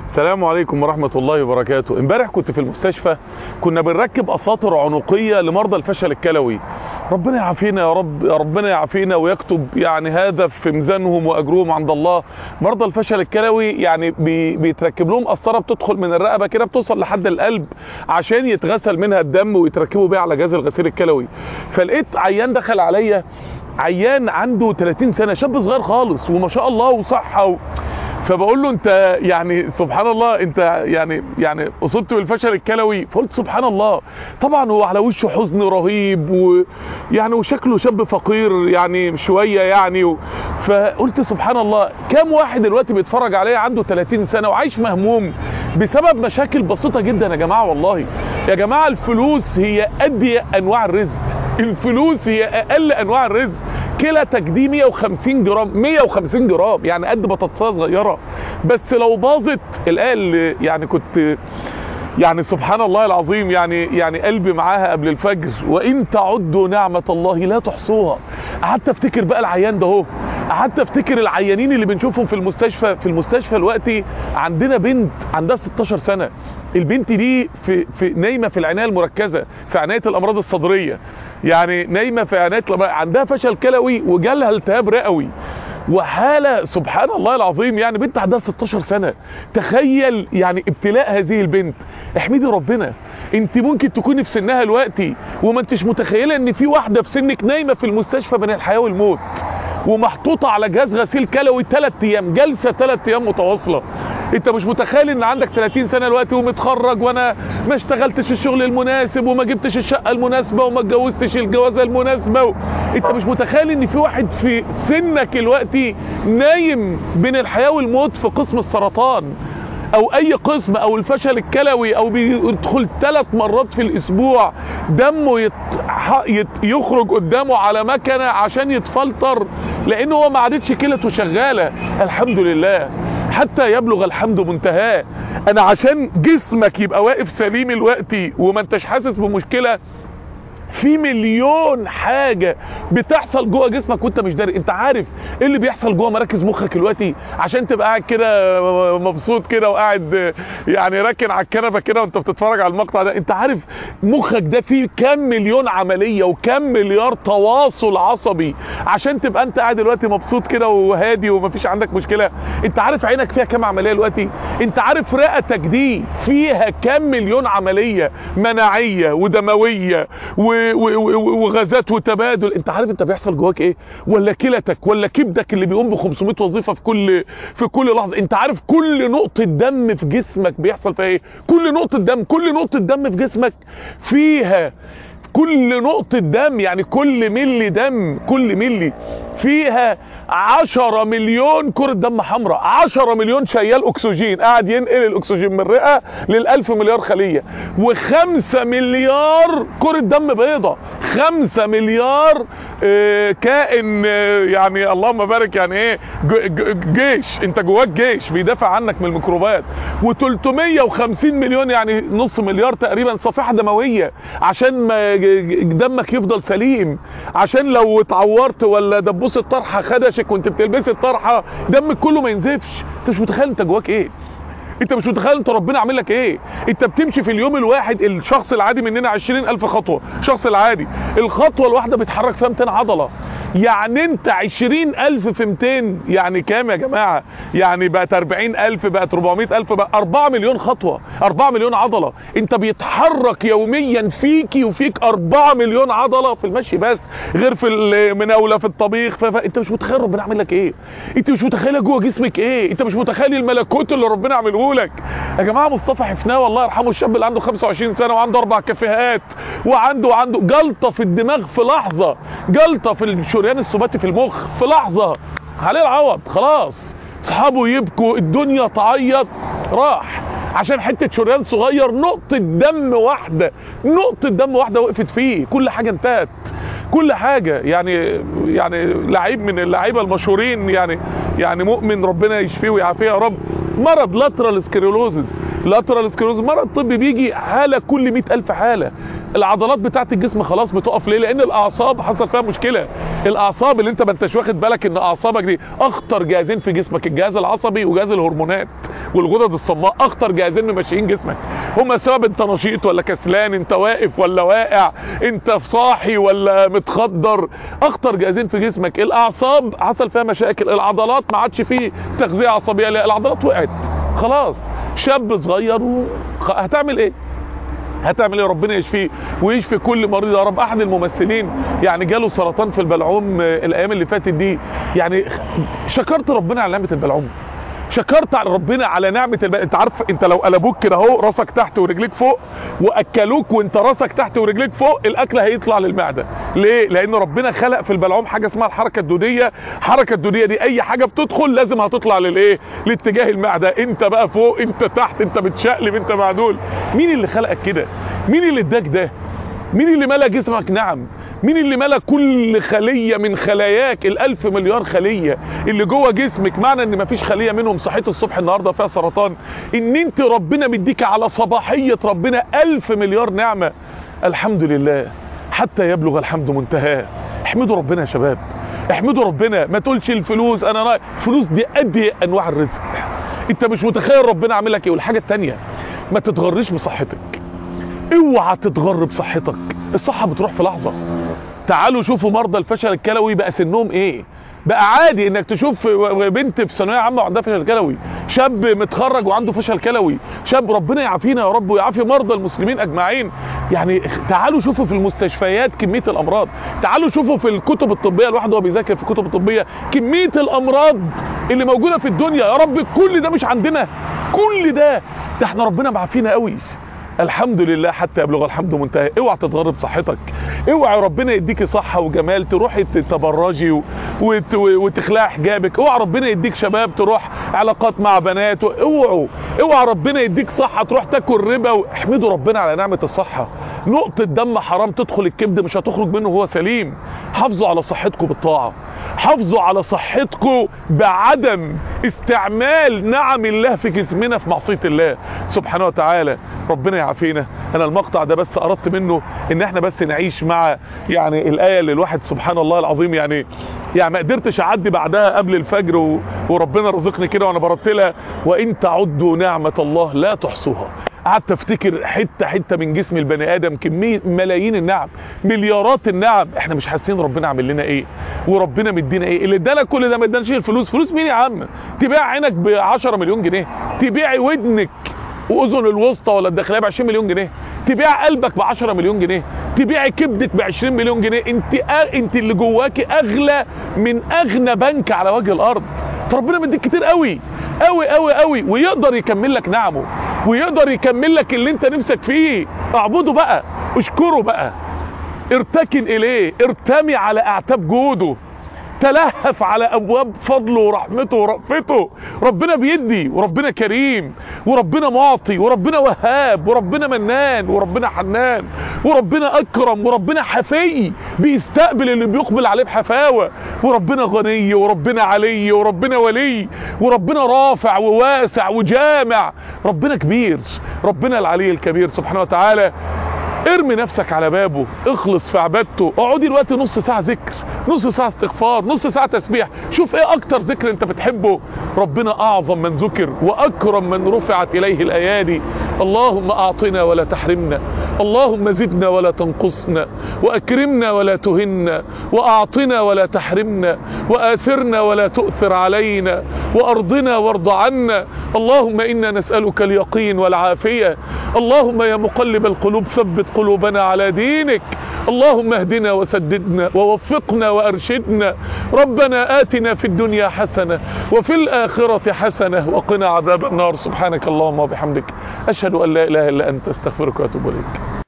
السلام عليكم ورحمة الله وبركاته امبارح كنت في المستشفى كنا بنركب اساطر عنقية لمرضى الفشل الكلوي ربنا يعافينا يا رب ربنا يعافينا ويكتب يعني هذا في ميزانهم واجرهم عند الله مرضى الفشل الكلوي يعني بي بيتركب لهم قسطره بتدخل من الرقبه كده بتوصل لحد القلب عشان يتغسل منها الدم ويتركبوا بيها على جهاز الغسيل الكلوي فلقيت عيان دخل عليا عيان عنده 30 سنه شاب صغير خالص وما شاء الله وصحه و... فبقول له انت يعني سبحان الله انت يعني يعني اصبت بالفشل الكلوي فقلت سبحان الله طبعا هو على وشه حزن رهيب ويعني وشكله شاب فقير يعني شويه يعني و... فقلت سبحان الله كم واحد دلوقتي بيتفرج عليا عنده 30 سنه وعايش مهموم بسبب مشاكل بسيطه جدا يا جماعه والله يا جماعه الفلوس هي ادي انواع الرزق الفلوس هي اقل انواع الرزق كلتك دي 150 جرام 150 جرام يعني قد بطاطسايه صغيره بس لو باظت الايه اللي يعني كنت يعني سبحان الله العظيم يعني يعني قلبي معاها قبل الفجر وان تعدوا نعمه الله لا تحصوها قعدت افتكر بقى العيان ده اهو قعدت افتكر العيانين اللي بنشوفهم في المستشفى في المستشفى دلوقتي عندنا بنت عندها 16 سنه البنت دي في في نايمه في العنايه المركزه في عنايه الامراض الصدريه يعني نايمه في عنايه عندها فشل كلوي وجالها التهاب رئوي وحاله سبحان الله العظيم يعني بنت عندها 16 سنه تخيل يعني ابتلاء هذه البنت احمدي ربنا انت ممكن تكوني في سنها دلوقتي وما انتش متخيله ان في واحده في سنك نايمه في المستشفى بين الحياه والموت ومحطوطه على جهاز غسيل كلوي 3 ايام جلسه 3 ايام متواصله انت مش متخيل ان عندك 30 سنه دلوقتي ومتخرج وانا ما اشتغلتش الشغل المناسب وما جبتش الشقه المناسبه وما اتجوزتش الجوازه المناسبه و... انت مش متخيل ان في واحد في سنك دلوقتي نايم بين الحياه والموت في قسم السرطان او اي قسم او الفشل الكلوي او بيدخل ثلاث مرات في الاسبوع دمه يت... يت... يخرج قدامه على مكنه عشان يتفلتر لان هو ما عادتش كلته شغاله الحمد لله حتى يبلغ الحمد منتهاه انا عشان جسمك يبقى واقف سليم الوقتي وما انتش حاسس بمشكله في مليون حاجة بتحصل جوه جسمك وانت مش داري انت عارف ايه اللي بيحصل جوه مراكز مخك دلوقتي عشان تبقى قاعد كده مبسوط كده وقاعد يعني راكن على الكنبه كده وانت بتتفرج على المقطع ده انت عارف مخك ده فيه كام مليون عمليه وكام مليار تواصل عصبي عشان تبقى انت قاعد دلوقتي مبسوط كده وهادي ومفيش عندك مشكله انت عارف عينك فيها كام عمليه دلوقتي انت عارف رئتك دي فيها كام مليون عمليه مناعيه ودمويه و وغازات وتبادل انت عارف انت بيحصل جواك ايه ولا كلتك ولا كبدك اللي بيقوم ب 500 وظيفه في كل في كل لحظه انت عارف كل نقطه دم في جسمك بيحصل فيها ايه كل نقطه دم كل نقطه دم في جسمك فيها كل نقطة دم يعني كل ملي دم كل ملي فيها عشرة مليون كرة دم حمراء عشرة مليون شيال اكسجين قاعد ينقل الاكسجين من الرئة للالف مليار خلية وخمسة مليار كرة دم بيضة خمسة مليار اه كائن اه يعني اللهم بارك يعني ايه جيش انت جواك جيش بيدافع عنك من الميكروبات و350 مليون يعني نص مليار تقريبا صفيحة دموية عشان ما دمك يفضل سليم عشان لو اتعورت ولا دبوس الطرحه خدشك وانت بتلبسي الطرحه دمك كله ما ينزفش انت مش متخيل انت جواك ايه انت مش متخيل انت ربنا عامل لك ايه انت بتمشي في اليوم الواحد الشخص العادي مننا 20000 خطوه الشخص العادي الخطوه الواحده بيتحرك فيها 200 عضله يعني انت 20000 في 200 يعني كام يا جماعه يعني بقت 40000 بقت 400000 بقى 4 مليون خطوه 4 مليون عضله انت بيتحرك يوميا فيكي وفيك 4 مليون عضله في المشي بس غير في المناوله في الطبيخ فانت مش متخيل ربنا عامل لك ايه انت مش متخيله جوه جسمك ايه انت مش متخيل الملكوت اللي ربنا عامله لك يا جماعه مصطفى حفناوي الله يرحمه الشاب اللي عنده 25 سنه وعنده اربع كافيهات وعنده وعنده جلطه في الدماغ في لحظه جلطه في الشريان السباتي في المخ في لحظه عليه العوض خلاص اصحابه يبكوا الدنيا تعيط راح عشان حته شريان صغير نقطه دم واحده نقطه دم واحده وقفت فيه كل حاجه انتهت كل حاجه يعني يعني لعيب من اللعيبه المشهورين يعني يعني مؤمن ربنا يشفيه ويعافيه يا رب مرض لاترال سكليروزز لاترال سكليروزز مرض طبي بيجي حاله كل 100000 حاله العضلات بتاعت الجسم خلاص بتقف ليه لان الاعصاب حصل فيها مشكله الاعصاب اللي انت ما انتش واخد بالك ان اعصابك دي اخطر جهازين في جسمك الجهاز العصبي وجهاز الهرمونات والغدد الصماء اخطر جهازين ماشيين جسمك هما سبب انت نشيط ولا كسلان انت واقف ولا واقع انت صاحي ولا متخدر اخطر جهازين في جسمك الاعصاب حصل فيها مشاكل العضلات ما عادش فيه تغذيه عصبيه لا العضلات وقعت خلاص شاب صغير و... هتعمل ايه هتعمل ايه ربنا يشفيه ويشفي كل مريض يا رب احد الممثلين يعني جاله سرطان في البلعوم الايام اللي فاتت دي يعني شكرت ربنا على نعمه البلعوم شكرت على ربنا على نعمه الب... انت عارف انت لو قلبوك كده اهو راسك تحت ورجليك فوق واكلوك وانت راسك تحت ورجليك فوق الاكل هيطلع للمعده ليه لان ربنا خلق في البلعوم حاجه اسمها الحركه الدوديه الحركه الدوديه دي اي حاجه بتدخل لازم هتطلع للايه لاتجاه المعده انت بقى فوق انت تحت انت بتشقلب انت معدول مين اللي خلقك كده مين اللي اداك ده مين اللي ملا جسمك نعم مين اللي ملا كل خلية من خلاياك الالف مليار خلية اللي جوه جسمك معنى ان مفيش خلية منهم صحيت الصبح النهاردة فيها سرطان ان انت ربنا مديك على صباحية ربنا الف مليار نعمة الحمد لله حتى يبلغ الحمد منتهاه احمدوا ربنا يا شباب احمدوا ربنا ما تقولش الفلوس انا رايح الفلوس دي قد انواع الرزق انت مش متخيل ربنا عامل لك ايه والحاجة التانية ما تتغرش بصحتك اوعى تتغر بصحتك الصحة بتروح في لحظة تعالوا شوفوا مرضى الفشل الكلوي بقى سنهم ايه بقى عادي انك تشوف بنت في ثانويه عامه وعندها فشل كلوي شاب متخرج وعنده فشل كلوي شاب ربنا يعافينا يا رب ويعافي مرضى المسلمين اجمعين يعني تعالوا شوفوا في المستشفيات كميه الامراض تعالوا شوفوا في الكتب الطبيه الواحد وهو بيذاكر في الكتب الطبيه كميه الامراض اللي موجوده في الدنيا يا رب كل ده مش عندنا كل ده ده احنا ربنا معافينا قوي الحمد لله حتى يبلغ الحمد منتهى اوعى تتغرب صحتك اوعى ربنا يديكي صحة وجمال تروحي تتبرجي وت... وتخلعي حجابك اوعى ربنا يديك شباب تروح علاقات مع بنات اوعوا اوعى ربنا يديك صحة تروح تاكل ربا واحمدوا ربنا على نعمة الصحة نقطة دم حرام تدخل الكبد مش هتخرج منه وهو سليم حافظوا على صحتكم بالطاعة حافظوا على صحتكم بعدم استعمال نعم الله في جسمنا في معصية الله سبحانه وتعالى ربنا يعافينا انا المقطع ده بس اردت منه ان احنا بس نعيش مع يعني الايه اللي الواحد سبحان الله العظيم يعني يعني ما قدرتش اعدي بعدها قبل الفجر و... وربنا رزقني كده وانا برتلها وان تعدوا نعمه الله لا تحصوها قعدت افتكر حته حته من جسم البني ادم كميه ملايين النعم مليارات النعم احنا مش حاسين ربنا عامل لنا ايه وربنا مدينا ايه اللي ادانا كل ده ما اداناش الفلوس فلوس مين يا عم تبيع عينك ب 10 مليون جنيه تبيعي ودنك واذن الوسطى ولا الداخليه ب 20 مليون جنيه تبيع قلبك ب 10 مليون جنيه تبيعي كبدك ب 20 مليون جنيه انت أ... انت اللي جواكي اغلى من اغنى بنك على وجه الارض ربنا مديك كتير قوي قوي قوي قوي ويقدر يكمل لك نعمه ويقدر يكمل لك اللي انت نفسك فيه اعبده بقى اشكره بقى ارتكن اليه ارتمي على اعتاب جوده تلهف على ابواب فضله ورحمته ورأفته ربنا بيدي وربنا كريم وربنا معطي وربنا وهاب وربنا منان وربنا حنان وربنا اكرم وربنا حفي بيستقبل اللي بيقبل عليه بحفاوه وربنا غني وربنا علي وربنا ولي وربنا رافع وواسع وجامع ربنا كبير ربنا العلي الكبير سبحانه وتعالى ارمي نفسك على بابه اخلص في عبادته اقعدي دلوقتي نص ساعة ذكر نص ساعة استغفار نص ساعة تسبيح شوف ايه اكتر ذكر انت بتحبه ربنا اعظم من ذكر واكرم من رفعت اليه الايادي اللهم اعطنا ولا تحرمنا اللهم زدنا ولا تنقصنا واكرمنا ولا تهنا واعطنا ولا تحرمنا واثرنا ولا تؤثر علينا وارضنا وارض عنا اللهم انا نسألك اليقين والعافية اللهم يا مقلب القلوب ثبت قلوبنا على دينك اللهم اهدنا وسددنا ووفقنا وارشدنا ربنا آتنا في الدنيا حسنة وفي الآخرة حسنة وقنا عذاب النار سبحانك اللهم وبحمدك أشهد أن لا إله إلا أنت استغفرك وأتوب إليك